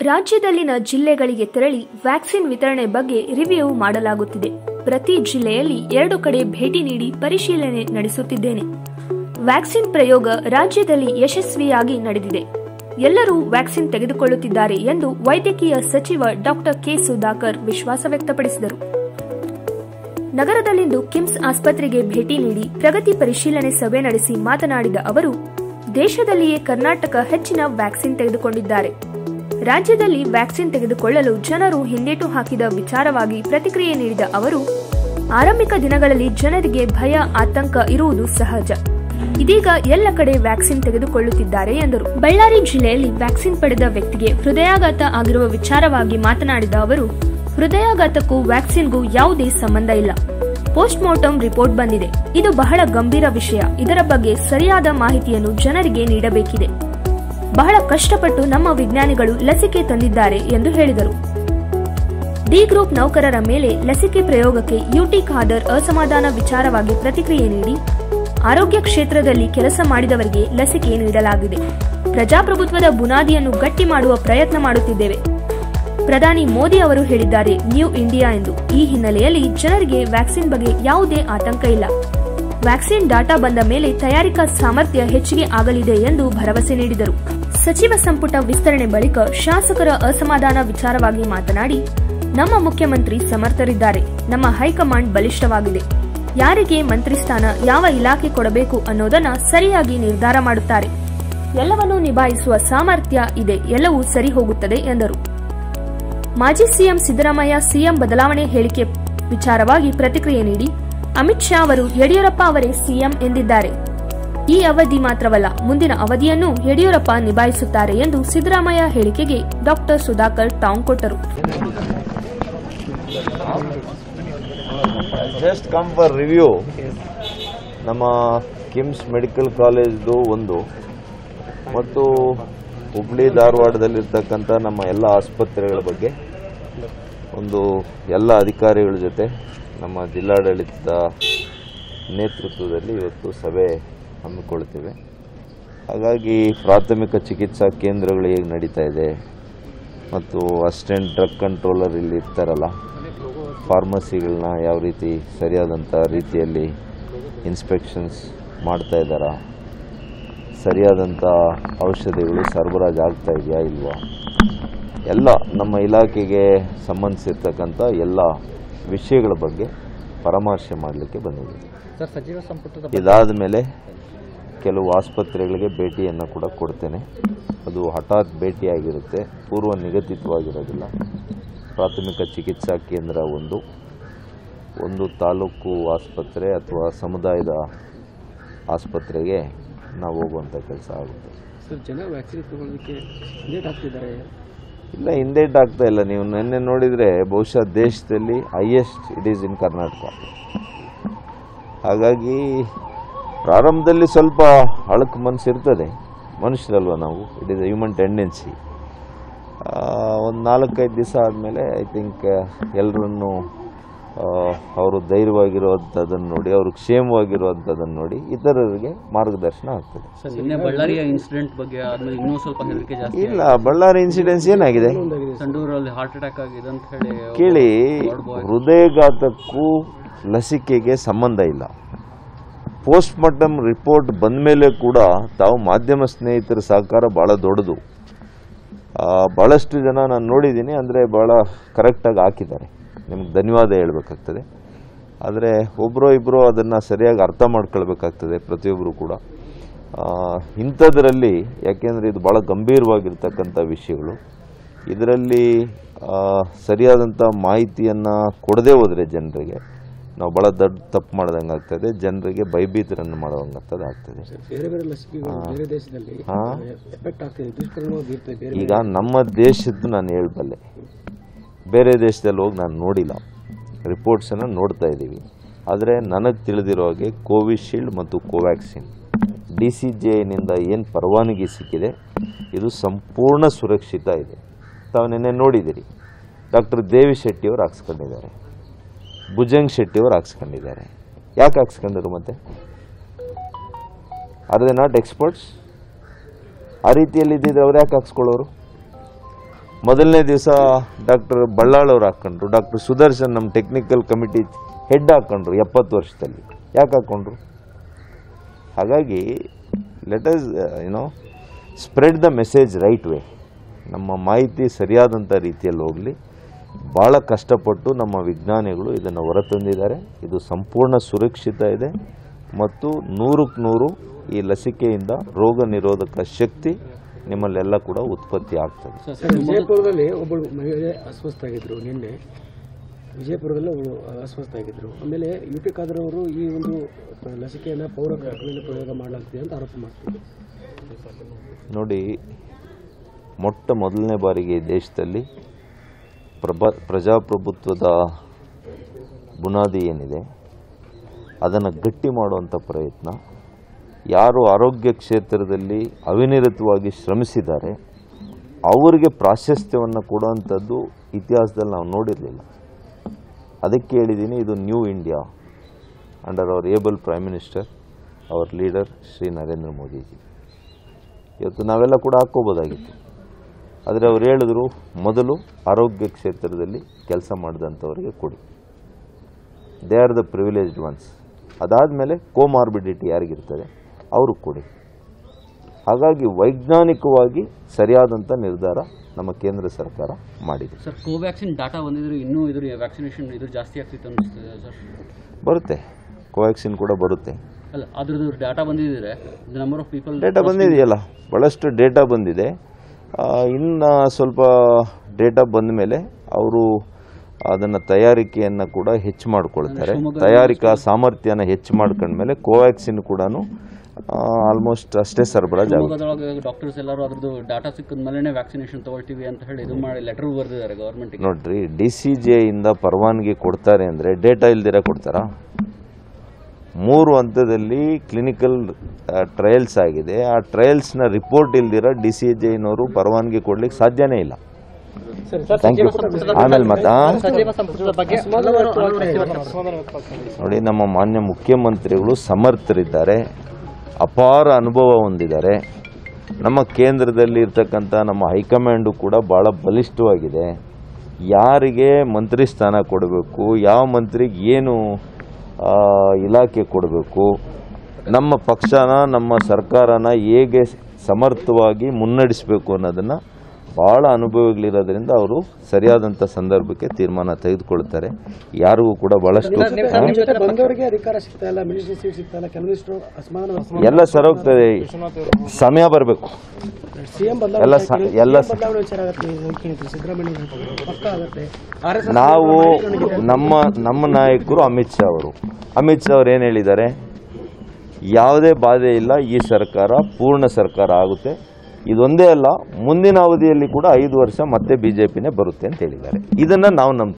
ರಾಜ್ಯದಲ್ಲಿನ ಜಿಲ್ಲೆಗಳಿಗೆ ತೆರಳಿ ವ್ಯಾಕ್ಸಿನ್ ವಿತರಣೆ ಬಗ್ಗೆ ರಿವ್ಯೂ ಮಾಡಲಾಗುತ್ತಿದೆ ಪ್ರತಿ ಜಿಲ್ಲೆಯಲ್ಲಿ ಎರಡು ಕಡೆ ಭೇಟಿ ನೀಡಿ ಪರಿಶೀಲನೆ ನಡೆಸುತ್ತಿದ್ದೇನೆ ವ್ಯಾಕ್ಸಿನ್ ಪ್ರಯೋಗ ರಾಜ್ಯದಲ್ಲಿ ಯಶಸ್ವಿಯಾಗಿ ನಡೆದಿದೆ ಎಲ್ಲರೂ ವ್ಯಾಕ್ಸಿನ್ ತೆಗೆದುಕೊಳ್ಳುತ್ತಿದ್ದಾರೆ ಎಂದು ವೈದ್ಯಕೀಯ ಸಚಿವ ಡಾಕ್ಟರ್ ಕೆ ಸುಧಾಕರ್ ವಿಶ್ವಾಸ ವ್ಯಕ್ತಪಡಿಸಿದರು ನಗರದಲ್ಲಿಂದು ಕಿಮ್ಸ್ ಆಸ್ಪತ್ರೆಗೆ ಭೇಟಿ ನೀಡಿ ಪ್ರಗತಿ ಪರಿಶೀಲನೆ ಸಭೆ ನಡೆಸಿ ಮಾತನಾಡಿದ ಅವರು ದೇಶದಲ್ಲಿಯೇ ಕರ್ನಾಟಕ ಹೆಚ್ಚಿನ ವ್ಯಾಕ್ಸಿನ್ ತೆಗೆದುಕೊಂಡಿದ್ದಾರೆ ರಾಜ್ಯದಲ್ಲಿ ವ್ಯಾಕ್ಸಿನ್ ತೆಗೆದುಕೊಳ್ಳಲು ಜನರು ಹಿಂದೇಟು ಹಾಕಿದ ವಿಚಾರವಾಗಿ ಪ್ರತಿಕ್ರಿಯೆ ನೀಡಿದ ಅವರು ಆರಂಭಿಕ ದಿನಗಳಲ್ಲಿ ಜನರಿಗೆ ಭಯ ಆತಂಕ ಇರುವುದು ಸಹಜ ಇದೀಗ ಎಲ್ಲ ಕಡೆ ವ್ಯಾಕ್ಸಿನ್ ತೆಗೆದುಕೊಳ್ಳುತ್ತಿದ್ದಾರೆ ಎಂದರು ಬಳ್ಳಾರಿ ಜಿಲ್ಲೆಯಲ್ಲಿ ವ್ಯಾಕ್ಸಿನ್ ಪಡೆದ ವ್ಯಕ್ತಿಗೆ ಹೃದಯಾಘಾತ ಆಗಿರುವ ವಿಚಾರವಾಗಿ ಮಾತನಾಡಿದ ಅವರು ಹೃದಯಾಘಾತಕ್ಕೂ ವ್ಯಾಕ್ಸಿನ್ಗೂ ಯಾವುದೇ ಸಂಬಂಧ ಇಲ್ಲ ಪೋಸ್ಟ್ ಮಾರ್ಟಮ್ ರಿಪೋರ್ಟ್ ಬಂದಿದೆ ಇದು ಬಹಳ ಗಂಭೀರ ವಿಷಯ ಇದರ ಬಗ್ಗೆ ಸರಿಯಾದ ಮಾಹಿತಿಯನ್ನು ಜನರಿಗೆ ನೀಡಬೇಕಿದೆ ಬಹಳ ಕಷ್ಟಪಟ್ಟು ನಮ್ಮ ವಿಜ್ಞಾನಿಗಳು ಲಸಿಕೆ ತಂದಿದ್ದಾರೆ ಎಂದು ಹೇಳಿದರು ಡಿ ಗ್ರೂಪ್ ನೌಕರರ ಮೇಲೆ ಲಸಿಕೆ ಪ್ರಯೋಗಕ್ಕೆ ಯುಟಿ ಖಾದರ್ ಅಸಮಾಧಾನ ವಿಚಾರವಾಗಿ ಪ್ರತಿಕ್ರಿಯೆ ನೀಡಿ ಆರೋಗ್ಯ ಕ್ಷೇತ್ರದಲ್ಲಿ ಕೆಲಸ ಮಾಡಿದವರಿಗೆ ಲಸಿಕೆ ನೀಡಲಾಗಿದೆ ಪ್ರಜಾಪ್ರಭುತ್ವದ ಬುನಾದಿಯನ್ನು ಗಟ್ಟಿ ಮಾಡುವ ಪ್ರಯತ್ನ ಮಾಡುತ್ತಿದ್ದೇವೆ ಪ್ರಧಾನಿ ಮೋದಿ ಅವರು ಹೇಳಿದ್ದಾರೆ ನ್ಯೂ ಇಂಡಿಯಾ ಎಂದು ಈ ಹಿನ್ನೆಲೆಯಲ್ಲಿ ಜನರಿಗೆ ವ್ಯಾಕ್ಸಿನ್ ಬಗ್ಗೆ ಯಾವುದೇ ಆತಂಕ ಇಲ್ಲ ವ್ಯಾಕ್ಸಿನ್ ಡಾಟಾ ಬಂದ ಮೇಲೆ ತಯಾರಿಕಾ ಸಾಮರ್ಥ್ಯ ಹೆಚ್ಚಿಗೆ ಆಗಲಿದೆ ಎಂದು ಭರವಸೆ ನೀಡಿದರು ಸಚಿವ ಸಂಪುಟ ವಿಸ್ತರಣೆ ಬಳಿಕ ಶಾಸಕರ ಅಸಮಾಧಾನ ವಿಚಾರವಾಗಿ ಮಾತನಾಡಿ ನಮ್ಮ ಮುಖ್ಯಮಂತ್ರಿ ಸಮರ್ಥರಿದ್ದಾರೆ ನಮ್ಮ ಹೈಕಮಾಂಡ್ ಬಲಿಷ್ಠವಾಗಿದೆ ಯಾರಿಗೆ ಮಂತ್ರಿ ಸ್ಥಾನ ಯಾವ ಇಲಾಖೆ ಕೊಡಬೇಕು ಅನ್ನೋದನ್ನ ಸರಿಯಾಗಿ ನಿರ್ಧಾರ ಮಾಡುತ್ತಾರೆ ಎಲ್ಲವನ್ನೂ ನಿಭಾಯಿಸುವ ಸಾಮರ್ಥ್ಯ ಇದೆ ಎಲ್ಲವೂ ಸರಿ ಹೋಗುತ್ತದೆ ಎಂದರು ಮಾಜಿ ಸಿಎಂ ಸಿದ್ದರಾಮಯ್ಯ ಸಿಎಂ ಬದಲಾವಣೆ ಹೇಳಿಕೆ ವಿಚಾರವಾಗಿ ಪ್ರತಿಕ್ರಿಯೆ ನೀಡಿ ಅಮಿತ್ ಶಾ ಅವರು ಯಡಿಯೂರಪ್ಪ ಅವರೇ ಸಿಎಂ ಎಂದಿದ್ದಾರೆ ಈ ಅವಧಿ ಮಾತ್ರವಲ್ಲ ಮುಂದಿನ ಅವಧಿಯನ್ನು ಯಡಿಯೂರಪ್ಪ ನಿಭಾಯಿಸುತ್ತಾರೆ ಎಂದು ಸಿದ್ದರಾಮಯ್ಯ ಹೇಳಿಕೆಗೆ ಡಾಕ್ಟರ್ ಸುಧಾಕರ್ ಟಾಂಗ್ ಕೊಟ್ಟರು ಜಸ್ಟ್ ಕಮ್ ಫಾರ್ ರಿವ್ಯೂ ನಮ್ಮ ಕಿಮ್ಸ್ ಮೆಡಿಕಲ್ ಕಾಲೇಜ್ದು ಒಂದು ಮತ್ತು ಹುಬ್ಳಿ ಧಾರವಾಡದಲ್ಲಿರ್ತಕ್ಕಂಥ ನಮ್ಮ ಎಲ್ಲ ಆಸ್ಪತ್ರೆಗಳ ಬಗ್ಗೆ ಒಂದು ಎಲ್ಲ ಅಧಿಕಾರಿಗಳ ಜೊತೆ ನಮ್ಮ ಜಿಲ್ಲಾಡಳಿತದ ನೇತೃತ್ವದಲ್ಲಿ ಇವತ್ತು ಸಭೆ ಹಮ್ಮಿಕೊಳ್ತೇವೆ ಹಾಗಾಗಿ ಪ್ರಾಥಮಿಕ ಚಿಕಿತ್ಸಾ ಕೇಂದ್ರಗಳು ಹೇಗೆ ನಡೀತಾ ಇದೆ ಮತ್ತು ಅಸಿಸ್ಟೆಂಟ್ ಡ್ರಗ್ ಕಂಟ್ರೋಲರ್ ಇಲ್ಲಿ ಇರ್ತಾರಲ್ಲ ಫಾರ್ಮಸಿಗಳನ್ನ ಯಾವ ರೀತಿ ಸರಿಯಾದಂಥ ರೀತಿಯಲ್ಲಿ ಇನ್ಸ್ಪೆಕ್ಷನ್ಸ್ ಮಾಡ್ತಾ ಇದ್ದಾರಾ ಸರಿಯಾದಂಥ ಔಷಧಿಗಳು ಸರಬರಾಜು ಆಗ್ತಾ ಇದೆಯಾ ಇಲ್ವಾ ಎಲ್ಲ ನಮ್ಮ ಇಲಾಖೆಗೆ ಸಂಬಂಧಿಸಿರ್ತಕ್ಕಂಥ ಎಲ್ಲ ವಿಷಯಗಳ ಬಗ್ಗೆ ಪರಾಮರ್ಶೆ ಮಾಡಲಿಕ್ಕೆ ಬಂದಿದ್ದೀವಿ ಸರ್ ಸಚಿವ ಸಂಪುಟದ ಇದಾದ ಮೇಲೆ ಕೆಲವು ಆಸ್ಪತ್ರೆಗಳಿಗೆ ಭೇಟಿಯನ್ನು ಕೂಡ ಕೊಡ್ತೇನೆ ಅದು ಹಠಾತ್ ಭೇಟಿಯಾಗಿರುತ್ತೆ ಪೂರ್ವ ನಿಗದಿತವಾಗಿರೋದಿಲ್ಲ ಪ್ರಾಥಮಿಕ ಚಿಕಿತ್ಸಾ ಕೇಂದ್ರ ಒಂದು ಒಂದು ತಾಲೂಕು ಆಸ್ಪತ್ರೆ ಅಥವಾ ಸಮುದಾಯದ ಆಸ್ಪತ್ರೆಗೆ ನಾವು ಹೋಗುವಂಥ ಕೆಲಸ ಆಗುತ್ತೆ ಸರ್ ಜನ ವ್ಯಾಕ್ಸಿನ್ ತಗೊಳ್ಳೋದಕ್ಕೆ ಲೇಟ್ ಆಗ್ತಿದ್ದಾರೆ ಇಲ್ಲ ಹಿಂದೇಟ್ ಆಗ್ತಾ ಇಲ್ಲ ನೀವು ನಿನ್ನೆ ನೋಡಿದರೆ ಬಹುಶಃ ದೇಶದಲ್ಲಿ highest it is in Karnataka ಹಾಗಾಗಿ ಪ್ರಾರಂಭದಲ್ಲಿ ಸ್ವಲ್ಪ ಅಳಕು ಮನಸ್ಸು ಇರ್ತದೆ ಮನುಷ್ಯರಲ್ವ ನಾವು it is a human tendency ಒಂದು ನಾಲ್ಕೈದು ದಿವಸ ಆದಮೇಲೆ ಐ ಥಿಂಕ್ ಎಲ್ಲರನ್ನು ಅವರು ಧೈರ್ಯವಾಗಿರುವಂಥದ್ದನ್ನು ನೋಡಿ ಅವರು ಕ್ಷೇಮವಾಗಿರುವಂಥದ್ದನ್ನು ನೋಡಿ ಇತರರಿಗೆ ಮಾರ್ಗದರ್ಶನ ಆಗ್ತದೆ ಸರ್ ನಿನ್ನೆ ಬಳ್ಳಾರಿಯ ಇನ್ಸಿಡೆಂಟ್ ಬಗ್ಗೆ ಆದ್ಮೇಲೆ ಇನ್ನೂ ಸ್ವಲ್ಪ ಹೆದರಿಕೆ ಜಾಸ್ತಿ ಇಲ್ಲ ಬಳ್ಳಾರಿ ಇನ್ಸಿಡೆನ್ಸ್ ಏನಾಗಿದೆ ಸಂಡೂರಲ್ಲಿ ಹಾರ್ಟ್ ಅಟ್ಯಾಕ್ ಆಗಿದೆ ಅಂತ ಹೇಳಿ ಕೇಳಿ ವಾರ್ಡ್ ಬಾಯ್ ಹೃದಯಘಾತಕ್ಕೂ ಲಸಿಕೆಗೆ ಸಂಬಂಧ ಇಲ್ಲ ಪೋಸ್ಟ್ ಮಾರ್ಟಮ್ ರಿಪೋರ್ಟ್ ಬಂದ ಮೇಲೆ ಕೂಡ ತಾವು ಮಾಧ್ಯಮ ಸ್ನೇಹಿತರ ಸಹಕಾರ ಭಾಳ ದೊಡ್ಡದು ಆ, ಭಾಳಷ್ಟು ಜನ ನಾನು ನೋಡಿದ್ದೀನಿ ಅಂದರೆ ಭಾಳ ಕರೆಕ್ಟಾಗಿ ಹಾಕಿದ್ದಾರೆ ನಿಮ್ಗೆ ಧನ್ಯವಾದ ಹೇಳಬೇಕಾಗ್ತದೆ ಆದರೆ ಒಬ್ಬರೋ ಇಬ್ಬರು ಅದನ್ನು ಸರಿಯಾಗಿ ಅರ್ಥ ಮಾಡ್ಕೊಳ್ಬೇಕಾಗ್ತದೆ ಪ್ರತಿಯೊಬ್ಬರು ಕೂಡ ಆ, ಇಂಥದ್ರಲ್ಲಿ ಯಾಕೆಂದರೆ ಇದು ಭಾಳ ಗಂಭೀರವಾಗಿರ್ತಕ್ಕಂಥ ವಿಷಯಗಳು ಇದರಲ್ಲಿ ಆ, ಸರಿಯಾದಂಥ ಮಾಹಿತಿಯನ್ನು ಕೊಡದೇ ಹೋದರೆ ಜನರಿಗೆ ನಾವು ಭಾಳ ದೊಡ್ಡ ತಪ್ಪು ಮಾಡ್ದಂಗೆ ಆಗ್ತದೆ ಜನರಿಗೆ ಭಯಭೀತರನ್ನು ಮಾಡೋಂಗೆ ಆಗ್ತದೆ ಆಗ್ತದೆ ಬೇರೆ ಬೇರೆ ಲಸಿಕೆಗಳು ಬೇರೆ ದೇಶದಲ್ಲಿ ಹಾ. ಎಫೆಕ್ಟ್ ಆಗ್ತಿದೆ ದುಷ್ಪರಿಣಾಮ ಬೀರ್ತದೆ ಬೇರೆ ಈಗ ನಮ್ಮ ದೇಶದ್ದು ನಾನು ಹೇಳಬಲ್ಲೆ ಬೇರೆ ದೇಶದಲ್ಲಿ ಹೋಗಿ ನಾನು ನೋಡಿಲ್ಲ ರಿಪೋರ್ಟ್ಸನ್ನು ನೋಡ್ತಾ ಇದ್ದೀವಿ ಆದರೆ ನನಗೆ ತಿಳಿದಿರೋ ಹಾಗೆ ಕೋವಿಶೀಲ್ಡ್ ಮತ್ತು ಕೋವ್ಯಾಕ್ಸಿನ್ ಡಿ ಸಿ ಜೆ ಐನಿಂದ ಏನು ಪರವಾನಗಿ ಸಿಕ್ಕಿದೆ ಇದು ಸಂಪೂರ್ಣ ಸುರಕ್ಷಿತ ಇದೆ ತಾವು ನಿನ್ನೆ ನೋಡಿದ್ದೀರಿ ಡಾಕ್ಟರ್ ದೇವಿ ಶೆಟ್ಟಿಯವರು ಹಾಕ್ಸ್ಕೊಂಡಿದ್ದಾರೆ ಭುಜಂಗ್ ಶೆಟ್ಟಿಯವರು ಹಾಕ್ಸ್ಕೊಂಡಿದ್ದಾರೆ ಯಾಕೆ ಹಾಕ್ಸ್ಕೊಂಡ್ರು ಮತ್ತೆ ಆರ್ ದೇ ನಾಟ್ ಎಕ್ಸ್ಪರ್ಟ್ಸ್ ಆ ರೀತಿಯಲ್ಲಿ ಇದ್ದಿದ್ರೆ ಅವ್ರು ಯಾಕೆ ಹಾಕ್ಸ್ಕೊಳ್ಳೋರು ಮೊದಲನೇ ದಿವಸ ಡಾಕ್ಟರ್ ಬಳ್ಳಾಳವ್ರು ಹಾಕ್ಕೊಂಡ್ರು ಡಾಕ್ಟರ್ ಸುದರ್ಶನ್ ನಮ್ಮ ಟೆಕ್ನಿಕಲ್ ಕಮಿಟಿ ಹೆಡ್ ಹಾಕ್ಕೊಂಡ್ರು ಎಪ್ಪತ್ತು ವರ್ಷದಲ್ಲಿ ಯಾಕೆ ಹಾಕ್ಕೊಂಡ್ರು ಹಾಗಾಗಿ let us you know spread the message right way ನಮ್ಮ ಮಾಹಿತಿ ಸರಿಯಾದಂಥ ರೀತಿಯಲ್ಲಿ ಹೋಗಲಿ ಭಾಳ ಕಷ್ಟಪಟ್ಟು ನಮ್ಮ ವಿಜ್ಞಾನಿಗಳು ಇದನ್ನು ಹೊರತಂದಿದ್ದಾರೆ ಇದು ಸಂಪೂರ್ಣ ಸುರಕ್ಷಿತ ಇದೆ ಮತ್ತು ನೂರಕ್ಕೆ ನೂರು ಈ ಲಸಿಕೆಯಿಂದ ರೋಗ ನಿರೋಧಕ ಶಕ್ತಿ ನಿಮ್ಮಲ್ಲೆಲ್ಲ ಕೂಡ ಉತ್ಪತ್ತಿ ಆಗ್ತದೆ ಸರ್ ಸರ್ ವಿಜಯಪುರದಲ್ಲಿ ಒಬ್ಬಳು ಮಹಿಳೆ ಅಸ್ವಸ್ಥ ಆಗಿದ್ರು ನಿನ್ನೆ ವಿಜಯಪುರದಲ್ಲಿ ಒಬ್ಬಳು ಅಸ್ವಸ್ಥ ಆಗಿದ್ರು ಆಮೇಲೆ ಯು ಟಿ ಖಾದರ್ ಅವರು ಈ ಒಂದು ಲಸಿಕೆಯನ್ನು ಪೌರ ಕಾರ್ಯಕ್ರಮದಲ್ಲಿ ಪ್ರಯೋಗ ಮಾಡಲಾಗ್ತಿದೆ ಅಂತ ಆರೋಪ ಮಾಡ್ತಾರೆ ನೋಡಿ ಮೊಟ್ಟ ಮೊದಲನೇ ಬಾರಿಗೆ ಈ ದೇಶದಲ್ಲಿ ಪ್ರಭ ಪ್ರಜಾಪ್ರಭುತ್ವದ ಬುನಾದಿ ಏನಿದೆ ಅದನ್ನು ಗಟ್ಟಿ ಮಾಡುವಂಥ ಪ್ರಯತ್ನ ಯಾರು ಆರೋಗ್ಯ ಕ್ಷೇತ್ರದಲ್ಲಿ ಅವಿನಿರತವಾಗಿ ಶ್ರಮಿಸಿದ್ದಾರೆ ಅವರಿಗೆ ಪ್ರಾಶಸ್ತ್ಯವನ್ನು ಕೊಡುವಂಥದ್ದು ಇತಿಹಾಸದಲ್ಲಿ ನಾವು ನೋಡಿರಲಿಲ್ಲ ಅದಕ್ಕೆ ಹೇಳಿದ್ದೀನಿ ಇದು new India under our able prime minister our leader Shri Narendra Modiji ಇವತ್ತು ನಾವೆಲ್ಲ ಕೂಡ ಹಾಕ್ಕೋಬೋದಾಗಿತ್ತು ಆದರೆ ಅವ್ರು ಹೇಳಿದ್ರು ಮೊದಲು ಆರೋಗ್ಯ ಕ್ಷೇತ್ರದಲ್ಲಿ ಕೆಲಸ ಮಾಡಿದಂಥವ್ರಿಗೆ ಕೊಡಿ they are the privileged ones ಅದಾದಮೇಲೆ ಕೋಮಾರ್ಬಿಡಿಟಿ ಯಾರಿಗಿರ್ತದೆ ಅವ್ರಿಗೆ ಕೊಡಿ ಹಾಗಾಗಿ ವೈಜ್ಞಾನಿಕವಾಗಿ ಸರಿಯಾದಂಥ ನಿರ್ಧಾರ ನಮ್ಮ ಕೇಂದ್ರ ಸರ್ಕಾರ ಮಾಡಿದೆ ಸರ್ ಕೋವ್ಯಾಕ್ಸಿನ್ ಡಾಟಾ ಬಂದಿದ್ರು ಇನ್ನೂ ಇದ್ರ ವ್ಯಾಕ್ಸಿನೇಷನ್ ಇದ್ರ ಜಾಸ್ತಿ ಆಗ್ತಿತ್ತು ಅನಿಸ್ತದೆ ಸರ್ ಬರುತ್ತೆ ಕೋವ್ಯಾಕ್ಸಿನ್ ಕೂಡ ಬರುತ್ತೆ ಅಲ್ಲ ಅದ್ರದ್ದು ಡಾಟಾ ಬಂದಿದ್ರೆ the number of people data ಬಂದಿದೆಯಲ್ಲ ಭಾಳಷ್ಟು ಡೇಟಾ ಬಂದಿದೆ ಆ, ಇನ್ನು ಸ್ವಲ್ಪ ಡೇಟಾ ಬಂದ ಮೇಲೆ ಅವರು ಅದನ್ನು ತಯಾರಿಕೆಯನ್ನು ಕೂಡ ಹೆಚ್ಚು ಮಾಡ್ಕೊಳ್ತಾರೆ ಶಿವಮೊಗ್ಗ ತಯಾರಿಕಾ ಸಾಮರ್ಥ್ಯನ ಹೆಚ್ಚು ಮಾಡ್ಕೊಂಡ್ಮೇಲೆ ಕೋವ್ಯಾಕ್ಸಿನ್ ಕೂಡ ಆಲ್ಮೋಸ್ಟ್ ಅಷ್ಟೇ ಸರಬರಾಜು ಆಗುತ್ತೆ ಶಿವಮೊಗ್ಗದೊಳಗೆ ಡಾಕ್ಟರ್ಸ್ ಎಲ್ಲರೂ ಅದ್ರದ್ದು ಡಾಟಾ ಸಿಕ್ಕಿದ ಮೇಲೆ ವ್ಯಾಕ್ಸಿನೇಷನ್ ತಗೊಳ್ತೀವಿ ಅಂತ ಹೇಳಿ ಇದು ಮಾಡಿ ಲೆಟರ್ ಬರೆದಿದ್ದಾರೆ ಗೌರ್ಮೆಂಟ್ಗೆ ನೋಡ್ರಿ ಡಿ ಸಿ ಜೆ ಇಂದ ಪರವಾನಗಿ ಕೊಡ್ತಾರೆ ಅಂದರೆ ಡೇಟಾ ಇಲ್ದಿರ ಕೊಡ್ತಾರಾ ಮೂರು ಹಂತದಲ್ಲಿ ಕ್ಲಿನಿಕಲ್ ಟ್ರಯಲ್ಸ್ ಆಗಿದೆ ಆ ಟ್ರಯಲ್ಸ್ನ ರಿಪೋರ್ಟ್ ಇಲ್ದಿರ ಡಿ ಸಿ ಜೆನವರು ಪರವಾನಗಿ ಕೊಡ್ಲಿಕ್ಕೆ ಸಾಧ್ಯನೇ ಇಲ್ಲ ಥ್ಯಾಂಕ್ ಯು ಆಮೇಲೆ ಮತ್ತೆ ನೋಡಿ ನಮ್ಮ ಮಾನ್ಯ ಮುಖ್ಯಮಂತ್ರಿಗಳು ಸಮರ್ಥರಿದ್ದಾರೆ ಅಪಾರ ಅನುಭವ ಹೊಂದಿದ್ದಾರೆ ನಮ್ಮ ಕೇಂದ್ರದಲ್ಲಿ ಇರ್ತಕ್ಕಂಥ ನಮ್ಮ ಹೈಕಮಾಂಡು ಕೂಡ ಭಾಳ ಬಲಿಷ್ಠವಾಗಿದೆ ಯಾರಿಗೆ ಮಂತ್ರಿ ಸ್ಥಾನ ಕೊಡಬೇಕು ಯಾವ ಮಂತ್ರಿಗೆ ಏನು ಆ, ಇಲಾಖೆ ಕೊಡಬೇಕು ನಮ್ಮ ಪಕ್ಷನ ನಮ್ಮ ಸರ್ಕಾರನ ಹೇಗೆ ಸಮರ್ಥವಾಗಿ ಮುನ್ನಡೆಸಬೇಕು ಅನ್ನೋದನ್ನು ಭಾಳ ಅನುಭವಿಗಳಿರೋದ್ರಿಂದ ಅವರು ಸರಿಯಾದಂಥ ಸಂದರ್ಭಕ್ಕೆ ತೀರ್ಮಾನ ತೆಗೆದುಕೊಳ್ತಾರೆ ಯಾರಿಗೂ ಕೂಡ ಭಾಳಷ್ಟು ನಿಮ್ ಜೊತೆ ಬಂದವರಿಗೆ ಅಧಿಕಾರ ಸಿಗ್ತಾ ಇಲ್ಲ ಮಿನಿಸ್ಟ್ರಿ ಸೀಟ್ ಸಿಗ್ತಾ ಇಲ್ಲ ಕೆಲವಿಷ್ಟು ಅಸಮಾನ ಎಲ್ಲ ಸರೋಗ್ತದೆ ಸಮಯ ಬರಬೇಕು ಸಿಎಂ ಎಲ್ಲ ಸ- ಎಲ್ಲ ಸ- ಬದಲಾವಣೆ ವಿಚಾರ ಆಗುತ್ತೆ ಹೇಳ್ತೀನಿ ಸಿದ್ದರಾಮಯ್ಯ ಪಕ್ಕ ಆಗುತ್ತೆ ಆರ್ ಎಸ್ ನಾವು ನಮ್ಮ ನಮ್ಮ ನಾಯಕರು ಅಮಿತ್ ಶಾ ಅವರು ಅಮಿತ್ ಶಾ ಅವ್ರು ಏನು ಹೇಳಿದ್ದಾರೆ ಯಾವುದೇ ಬಾಧೆ ಇಲ್ಲ ಈ ಸರ್ಕಾರ ಪೂರ್ಣ ಸರ್ಕಾರ ಆಗುತ್ತೆ ಇದೊಂದೇ ಅಲ್ಲ ಮುಂದಿನ ಅವಧಿಯಲ್ಲಿ ಕೂಡ ಐದು ವರ್ಷ ಮತ್ತೆ ಬಿ ಜೆ ಪಿನೇ ಬರುತ್ತೆ ಅಂತ ಹೇಳಿದ್ದಾರೆ ಇದನ್ನು ನಾವು ನಂಬ್ತೀವಿ